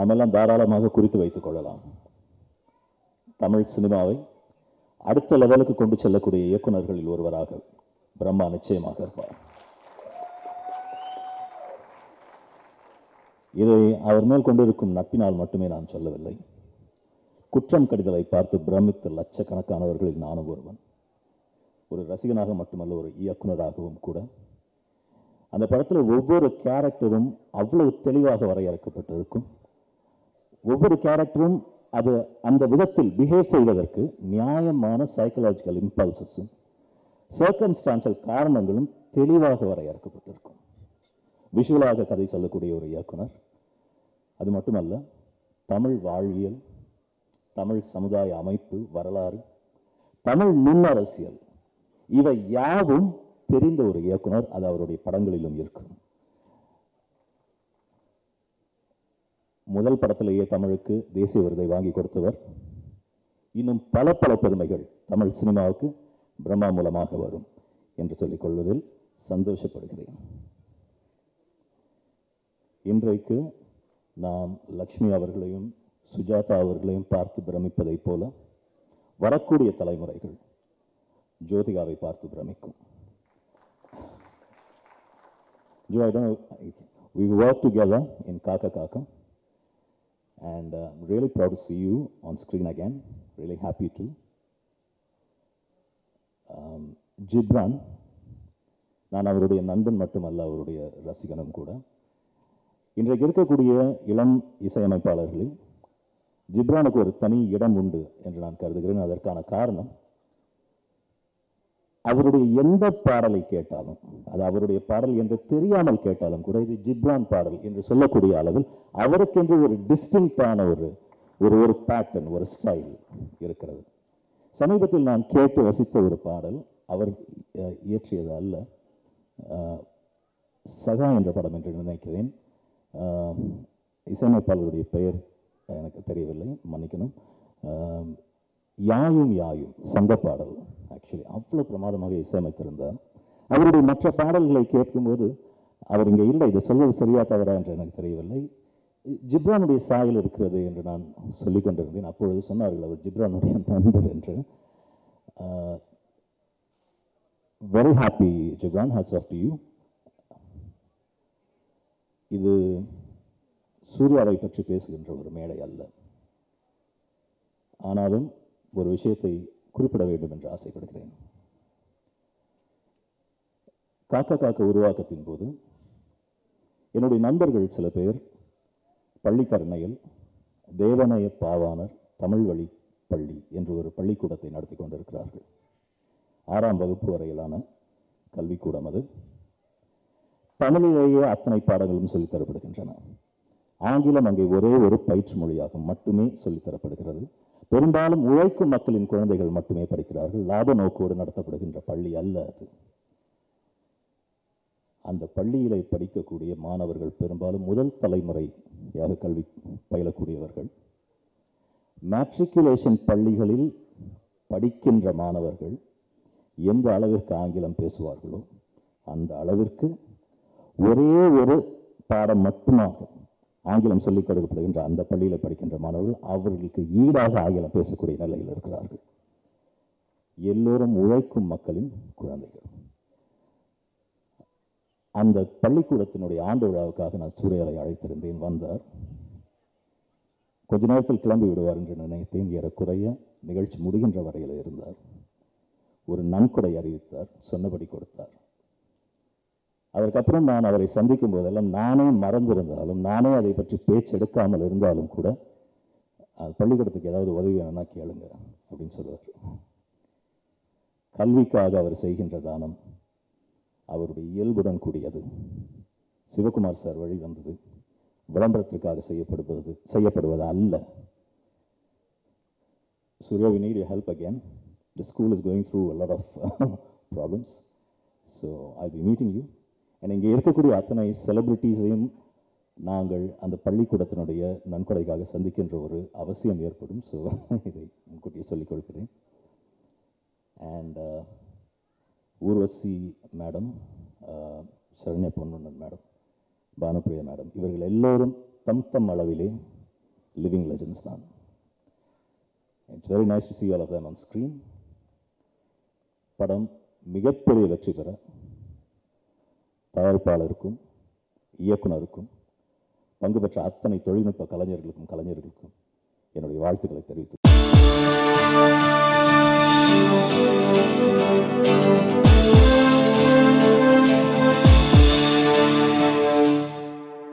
நாமெல்லாம் தாராளமாக குறித்து வைத்துக் கொள்ளலாம் தமிழ் சினிமாவை அடுத்த லெவலுக்கு கொண்டு செல்லக்கூடிய இயக்குனர்களில் ஒருவராக பிரம்மா நிச்சயமாக இருப்பார் இதை அவர் மேல் கொண்டிருக்கும் நட்பினால் மட்டுமே நான் சொல்லவில்லை குற்றம் கடிதலை பார்த்து பிரமித்த லட்சக்கணக்கானவர்களில் நானும் ஒருவன் ஒரு ரசிகனாக மட்டுமல்ல ஒரு இயக்குனராகவும் கூட அந்த படத்தில் ஒவ்வொரு கேரக்டரும் அவ்வளவு தெளிவாக வரையறுக்கப்பட்டிருக்கும் ஒவ்வொரு கேரக்டரும் அது அந்த விதத்தில் பிஹேவ் செய்வதற்கு நியாயமான சைக்கலாஜிக்கல் இம்பல்சஸும் சர்க்கம்ஸ்டான்சல் காரணங்களும் தெளிவாக வரையறுக்கப்பட்டிருக்கும் விஷுவலாக கதை சொல்லக்கூடிய ஒரு இயக்குனர் அது மட்டுமல்ல தமிழ் வாழ்வியல் தமிழ் சமுதாய அமைப்பு வரலாறு தமிழ் நுண்ணரசியல் இவை யாவும் தெரிந்த ஒரு இயக்குனர் அது அவருடைய படங்களிலும் இருக்கும் முதல் படத்திலேயே தமிழுக்கு தேசிய விருதை வாங்கி கொடுத்தவர் இன்னும் பல பல பெருமைகள் தமிழ் சினிமாவுக்கு பிரம்மா மூலமாக வரும் என்று சொல்லிக் கொள்வதில் சந்தோஷப்படுகிறேன் இன்றைக்கு நாம் லக்ஷ்மி அவர்களையும் சுஜாதா அவர்களையும் பார்த்து பிரமிப்பதைப் போல வரக்கூடிய தலைமுறைகள் ஜோதிகாவை பார்த்து பிரமிக்கும் Jo, I don't know, we work together in Kaka Kaka, and uh, I'm really proud to see you on screen again. Really happy to. Um, Ghibran நான் அவருடைய நண்பன் மட்டுமல்ல அவருடைய ரசிகனும் கூட இன்றைக்கு இருக்கக்கூடிய இளம் இசையமைப்பாளர்களில் ஜிப்ரானுக்கு ஒரு தனி இடம் உண்டு என்று நான் கருதுகிறேன் அதற்கான காரணம் அவருடைய எந்த பாடலை கேட்டாலும் அது அவருடைய பாடல் என்று தெரியாமல் கேட்டாலும் கூட இது ஜிப்ரான் பாடல் என்று சொல்லக்கூடிய அளவில் அவருக்கென்று ஒரு டிஸ்டிங்டான ஒரு ஒரு ஒரு பேட்டர்ன் ஒரு ஸ்டைல் இருக்கிறது சமீபத்தில் நான் கேட்டு ரசித்த ஒரு பாடல் அவர் அஹ், இயற்றியது அல்ல அஹ், சகா என்ற படம் என்று நினைக்கிறேன் அஹ், இசையமைப்பாளருடைய பெயர் எனக்கு தெரியவில்லை மன்னிக்கணும் அஹ், யாயும் யாயும் சங்க பாடல் ஆக்சுவலி அவ்வளோ பிரமாதமாக இசையமைத்திருந்தார் அவருடைய மற்ற பாடல்களை கேட்கும்போது அவர் இங்கே இல்லை இதை சொல்வது சரியா தவறா என்று எனக்கு தெரியவில்லை ஜிப்ரானுடைய சாயல் இருக்கிறது என்று நான் சொல்லிக் கொண்டிருந்தேன் அப்பொழுது சொன்னார்கள் அவர் ஜிப்ரானுடைய நண்பர் என்று very happy Ghibran hats off to you இது சூர்யாவை பற்றி பேசுகின்ற ஒரு மேடை அல்ல ஆனாலும் ஒரு விஷயத்தை குறிப்பிட வேண்டும் என்று ஆசைப்படுகிறேன் காக்க காக்க உருவாக்கத்தின் போது என்னுடைய நண்பர்கள் சில பேர் பள்ளிக்கரணையில் தேவநய பாவாணர் தமிழ் வழி பள்ளி என்று ஒரு பள்ளிக்கூடத்தை நடத்தி கொண்டிருக்கிறார்கள் ஆறாம் வகுப்பு வரையிலான கல்விக்கூடம் அது தமிழிலேயே அத்தனை பாடங்களும் சொல்லித் தரப்படுகின்றன ஆங்கிலம் அங்கே ஒரே ஒரு பயிற்று மொழியாக மட்டுமே சொல்லித் தரப்படுகிறது பெரும்பாலும் உழைக்கும் மக்களின் குழந்தைகள் மட்டுமே படிக்கிறார்கள் லாப நோக்கோடு நடத்தப்படுகின்ற பள்ளி அல்ல அது அந்த பள்ளியிலே படிக்கக்கூடிய மாணவர்கள் பெரும்பாலும் முதல் தலைமுறையாக கல்வி பயிலக்கூடியவர்கள் மேட்ரிகுலேஷன் பள்ளிகளில் படிக்கின்ற மாணவர்கள் எந்த அளவிற்கு ஆங்கிலம் பேசுவார்களோ அந்த அளவிற்கு ஒரே ஒரு பாடம் மட்டுமாக ஆங்கிலம் சொல்லிக் கொடுக்கப்படுகின்ற அந்த பள்ளியில் படிக்கின்ற மாணவர்கள் அவர்களுக்கு ஈடாக ஆங்கிலம் பேசக்கூடிய நிலையில் இருக்கிறார்கள் எல்லோரும் உழைக்கும் மக்களின் குழந்தைகள் அந்த பள்ளிக்கூடத்தினுடைய ஆண்டு விழாவுக்காக நான் சூர்யாவை அழைத்திருந்தேன் வந்தார் கொஞ்ச நேரத்தில் கிளம்பி விடுவார் என்று நினைத்தேன் ஏறக்குறைய நிகழ்ச்சி முடிகின்ற வரையில் இருந்தார் ஒரு நன்கொடை அறிவித்தார் சொன்னபடி கொடுத்தார் அதற்கப்புறம் நான் அவரை சந்திக்கும் போதெல்லாம் நானே மறந்திருந்தாலும் நானே அதை பற்றி பேச்சு எடுக்காமல் இருந்தாலும் கூட அஹ், பள்ளிக்கூடத்துக்கு ஏதாவது உதவி வேணும்னா கேளுங்க அப்படின்னு சொல்லுவார் கல்விக்காக அவர் செய்கின்ற தானம் அவருடைய இயல்புடன் கூடியது சிவகுமார் சார் வழி வந்தது விளம்பரத்திற்காக செய்யப்படுவது செய்யப்படுவது அல்ல Surya, we need your help again. The school is going through a lot of problems. So I'll be meeting you. And இங்கே இருக்கக்கூடிய அத்தனை செலிபிரிட்டிஸையும் நாங்கள் அந்த பள்ளிக்கூடத்தினுடைய நன்கொடைக்காக சந்திக்கின்ற ஒரு அவசியம் ஏற்படும் ஸோ இதை முன்கூட்டியே சொல்லிக் கொடுக்கிறேன் and Urvashi madam Saranya Ponvannan madam Bhanupriya madam இவர்கள் எல்லோரும் தம் தம் அளவிலே லிவிங் லெஜண்ட்ஸ் தான் it's very nice to see all of them on screen படம் மிகப்பெரிய வெற்றி பெற தயாரிப்பாளருக்கும் இயக்குனருக்கும் பங்கு பெற்ற அத்தனை தொழில்நுட்ப கலைஞர்களுக்கும் கலைஞர்களுக்கும் என்னுடைய வாழ்த்துக்களை தெரிவித்து